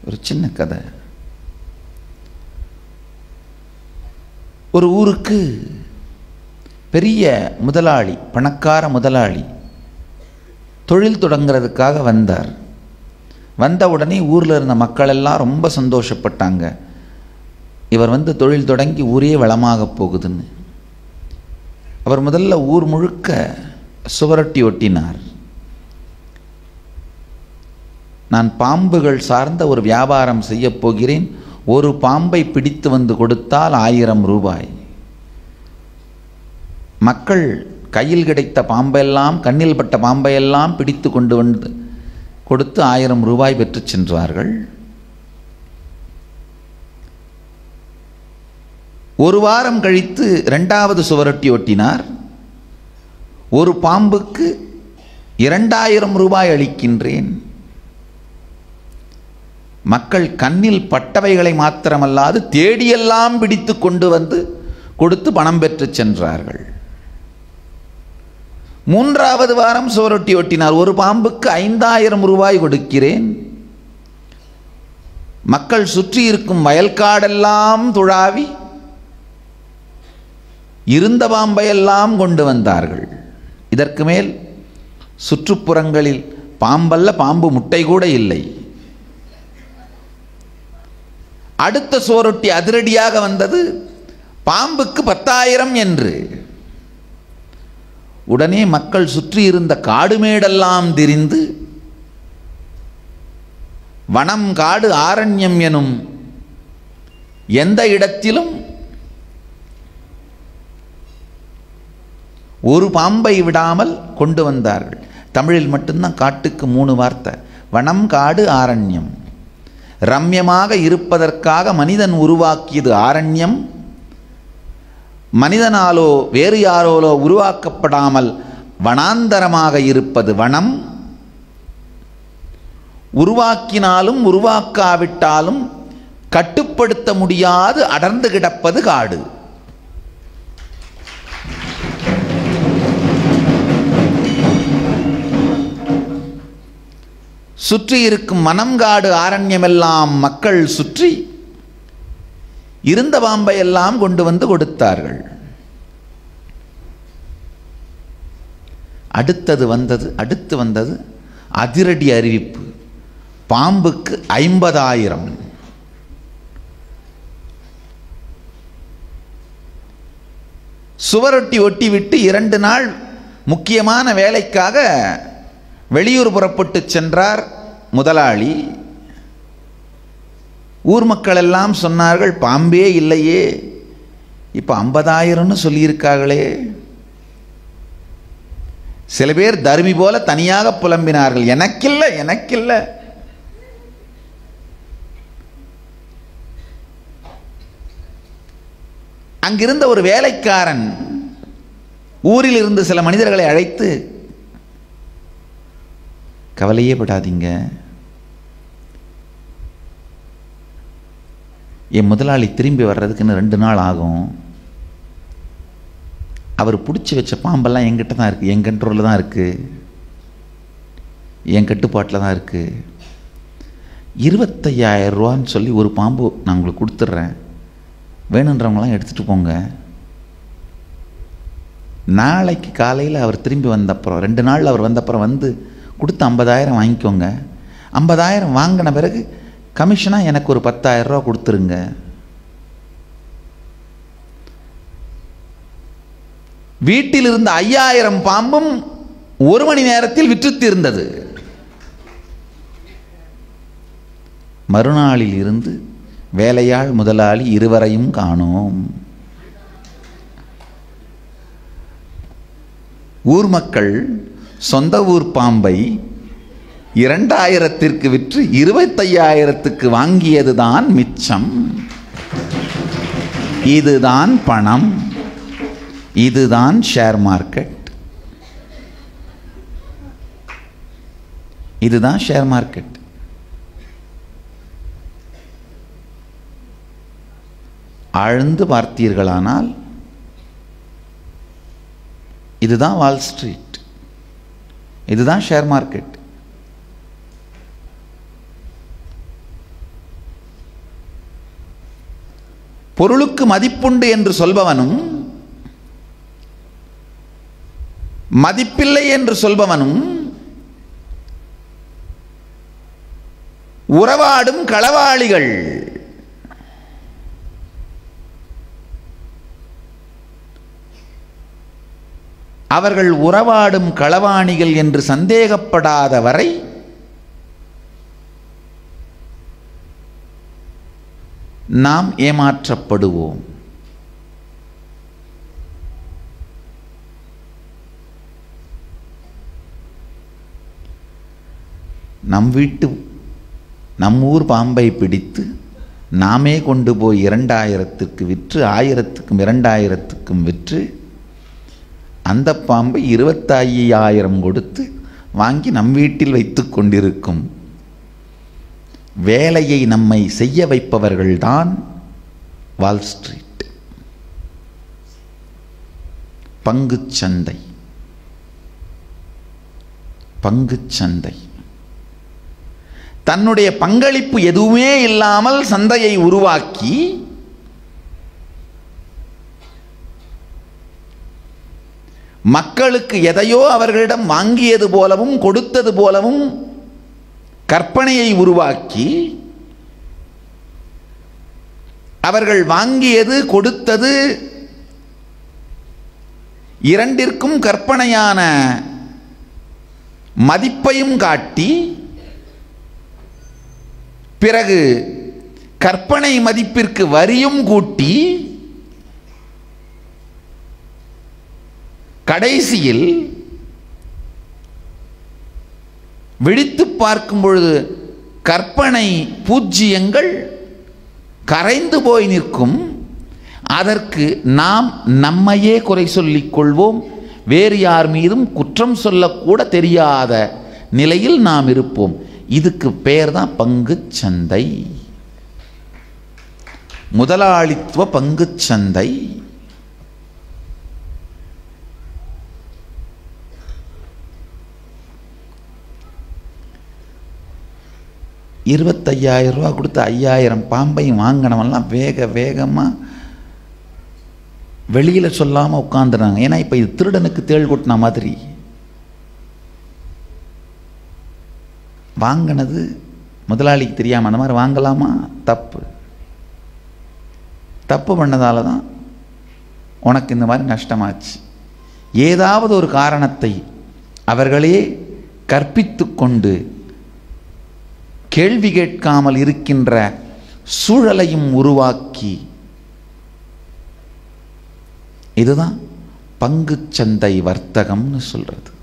ஒரு சின்ன கதை ஒரு ஊருக்கு பெரிய முதலாளி பணக்கார முதலாளி தொழில் தொடங்குறதுக்காக வந்தார் வந்த உடனே ஊரில் இருந்த மக்கள் எல்லாம் ரொம்ப சந்தோஷப்பட்டாங்க இவர் வந்து தொழில் தொடங்கி ஊரே வளமாக போகுதுன்னு அவர் முதல்ல ஊர் முழுக்க சுவரொட்டி ஒட்டினார் நான் பாம்புகள் சார்ந்த ஒரு வியாபாரம் செய்யப் போகிறேன் ஒரு பாம்பை பிடித்து வந்து கொடுத்தால் ஆயிரம் ரூபாய் மக்கள் கையில் கிடைத்த பாம்பெல்லாம் கண்ணில் பட்ட பாம்பையெல்லாம் பிடித்து கொண்டு வந்து கொடுத்து ஆயிரம் ரூபாய் பெற்று சென்றார்கள் ஒரு வாரம் கழித்து இரண்டாவது சுவரொட்டி ஒட்டினார் ஒரு பாம்புக்கு இரண்டாயிரம் ரூபாய் அளிக்கின்றேன் மக்கள் கண்ணில் பட்டவைகளை மாத்திரமல்லாது தேடியெல்லாம் பிடித்து கொண்டு வந்து கொடுத்து பணம் பெற்று சென்றார்கள் மூன்றாவது வாரம் சுவரொட்டி ஒட்டினார் ஒரு பாம்புக்கு ஐந்தாயிரம் ரூபாய் கொடுக்கிறேன் மக்கள் சுற்றி இருக்கும் வயல்காடெல்லாம் துழாவி இருந்த பாம்பையெல்லாம் கொண்டு வந்தார்கள் இதற்கு மேல் சுற்றுப்புறங்களில் பாம்பல்ல பாம்பு முட்டை கூட இல்லை அடுத்த சுவரொட்டி அதிரடியாக வந்தது பாம்புக்கு பத்தாயிரம் என்று உடனே மக்கள் சுற்றி இருந்த காடுமேடெல்லாம் திரிந்து வனம் காடு ஆரண்யம் எனும் எந்த இடத்திலும் ஒரு பாம்பை விடாமல் கொண்டு வந்தார்கள் தமிழில் மட்டும்தான் காட்டுக்கு மூணு வார்த்தை வனம் காடு ஆரண்யம் ரம்யமாக இருப்பதற்காக மனிதன் உருவாக்கியது ஆரண்யம் மனிதனாலோ வேறு யாரோலோ உருவாக்கப்படாமல் வனாந்தரமாக இருப்பது வனம் உருவாக்கினாலும் உருவாக்காவிட்டாலும் கட்டுப்படுத்த முடியாது அடர்ந்து கிடப்பது காடு சுற்றி இருக்கும் மனம்காடு ஆரண்யமெல்லாம் மக்கள் சுற்றி இருந்த பாம்பை எல்லாம் கொண்டு வந்து கொடுத்தார்கள் அடுத்தது வந்தது அடுத்து வந்தது அதிரடி அறிவிப்பு பாம்புக்கு ஐம்பதாயிரம் சுவரொட்டி ஒட்டி விட்டு இரண்டு நாள் முக்கியமான வேலைக்காக வெளியூர் புறப்பட்டு சென்றார் முதலாளி ஊர் மக்கள் எல்லாம் சொன்னார்கள் பாம்பே இல்லையே இப்போ ஐம்பதாயிரம்னு சொல்லியிருக்காங்களே சில பேர் தருமி போல தனியாக புலம்பினார்கள் எனக்கில்லை எனக்கில்லை அங்கிருந்த ஒரு வேலைக்காரன் ஊரில் இருந்து சில மனிதர்களை அழைத்து கவலையே படாதீங்க என் முதலாளி திரும்பி வர்றதுக்கு இன்னும் ரெண்டு நாள் ஆகும் அவர் பிடிச்சி வச்ச பாம்பெல்லாம் என்கிட்ட தான் இருக்குது என் கண்ட்ரோலில் தான் இருக்குது என் கட்டுப்பாட்டில் தான் இருக்குது இருபத்தையாயிரம் ரூபான்னு சொல்லி ஒரு பாம்பு நான் உங்களுக்கு கொடுத்துட்றேன் வேணுன்றவங்களாம் எடுத்துகிட்டு போங்க நாளைக்கு காலையில் அவர் திரும்பி வந்தப்புறம் ரெண்டு நாள் அவர் வந்தப்புறம் வந்து கொடுத்து ஐம்பதாயிரம் வாங்கிக்கோங்க ஐம்பதாயிரம் வாங்கின பிறகு கமிஷனாக எனக்கு ஒரு பத்தாயிரம் ரூபா கொடுத்துருங்க வீட்டில் இருந்த ஐயாயிரம் பாம்பும் ஒரு மணி நேரத்தில் விற்று தீர்ந்தது மறுநாளில் இருந்து வேலையாள் முதலாளி இருவரையும் காணோம் ஊர் மக்கள் சொந்த ஊர் பாம்பை இரண்டாயிரத்திற்கு விற்று இருபத்தையாயிரத்துக்கு வாங்கியதுதான் மிச்சம் இதுதான் பணம் இதுதான் ஷேர் மார்க்கெட் இதுதான் ஷேர் மார்க்கெட் ஆழ்ந்து பார்த்தீர்களானால் இதுதான் வால் ஸ்ட்ரீட் இதுதான் ஷேர் மார்க்கெட் பொருளுக்கு மதிப்புண்டு என்று சொல்பவனும் மதிப்பில்லை என்று சொல்பவனும் உறவாடும் களவாளிகள் அவர்கள் உறவாடும் களவாணிகள் என்று சந்தேகப்படாத வரை நாம் ஏமாற்றப்படுவோம் நம் வீட்டு நம் ஊர் பாம்பை பிடித்து நாமே கொண்டு போய் இரண்டாயிரத்துக்கு விற்று ஆயிரத்துக்கும் இரண்டாயிரத்துக்கும் விற்று அந்த பாம்பை இருபத்தையாயிரம் கொடுத்து வாங்கி நம் வீட்டில் வைத்து கொண்டிருக்கும் வேலையை நம்மை செய்ய வைப்பவர்கள்தான் வால் ஸ்ட்ரீட் பங்குச் சந்தை பங்குச் சந்தை தன்னுடைய பங்களிப்பு எதுவுமே இல்லாமல் சந்தையை உருவாக்கி மக்களுக்கு எதையோ அவர்களிடம் வாங்கியது போலவும் கொடுத்தது போலவும் கற்பனையை உருவாக்கி அவர்கள் வாங்கியது கொடுத்தது இரண்டிற்கும் கற்பனையான மதிப்பையும் காட்டி பிறகு கற்பனை மதிப்பிற்கு வரியும் கூட்டி கடைசியில் விழித்து பார்க்கும் பொழுது கற்பனை பூஜ்ஜியங்கள் கரைந்து போய் நிற்கும் அதற்கு நாம் நம்மையே குறை சொல்லிக் கொள்வோம் வேறு யார் மீதும் குற்றம் சொல்லக்கூட தெரியாத நிலையில் நாம் இருப்போம் இதுக்கு பேர் தான் பங்குச் சந்தை முதலாளித்துவ பங்குச் சந்தை இருபத்தையாயிரம் ரூபா கொடுத்து ஐயாயிரம் பாம்பையும் வாங்கினவன்லாம் வேக வேகமாக வெளியில் சொல்லாமல் உட்காந்துறாங்க ஏன்னா இப்போ இது திருடனுக்கு தேள் கொட்டின மாதிரி வாங்கினது முதலாளிக்கு தெரியாமல் அந்த மாதிரி வாங்கலாமா தப்பு தப்பு பண்ணதால தான் உனக்கு இந்த மாதிரி நஷ்டமாச்சு ஏதாவது ஒரு காரணத்தை அவர்களே கற்பித்து கொண்டு கேள்வி கேட்காமல் இருக்கின்ற சூழலையும் உருவாக்கி இதுதான் பங்குச்சந்தை வர்த்தகம்னு சொல்றது